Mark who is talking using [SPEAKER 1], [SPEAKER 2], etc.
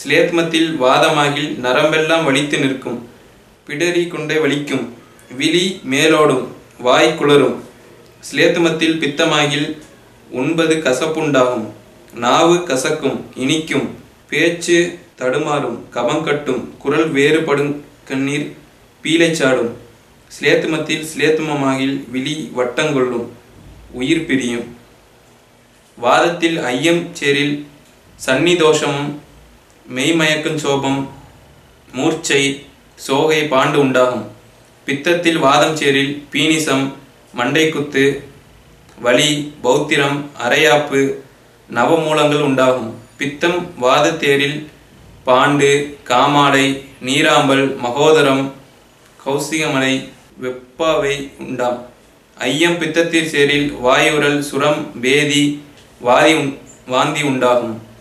[SPEAKER 1] சிலேத்மத்தில் வாதமாகில் நரம்பெல்லாம் வலித்து நிற்கும் பிடரி கொண்டே வலிக்கும் விழி மேலோடும் வாய் குளரும் சிலேத்துமத்தில் பித்தமாகில் உண்பது கசப்புண்டாகும் நாவு கசக்கும் இனிக்கும் பேச்சு தடுமாறும் கபங்கட்டும் குரல் வேறுபடும் கண்ணீர் பீலைச்சாடும் சிலேத்துமத்தில் சிலேத்துமமாகில் விழி வட்டங்கொள்ளும் உயிர் பிரியும் வாதத்தில் ஐயம் சேரில் சன்னி தோஷமும் மெய்மயக்கும் சோபம் மூர்ச்சை சோகை பாண்டு உண்டாகும் பித்தத்தில் வாதம் சேரில் பீனிசம் மண்டைக்குத்து வலி பௌத்திரம் அரையாப்பு நவமூலங்கள் உண்டாகும் பித்தம் வாதத்தேரில் பாண்டு காமாலை நீராம்பல் மகோதரம் கௌசிகமலை வெப்பாவை உண்டாம் ஐயம் பித்தத்தில் சேரில் வாயுரல் சுரம் பேதி வாதி உண்- வாந்தி உண்டாகும்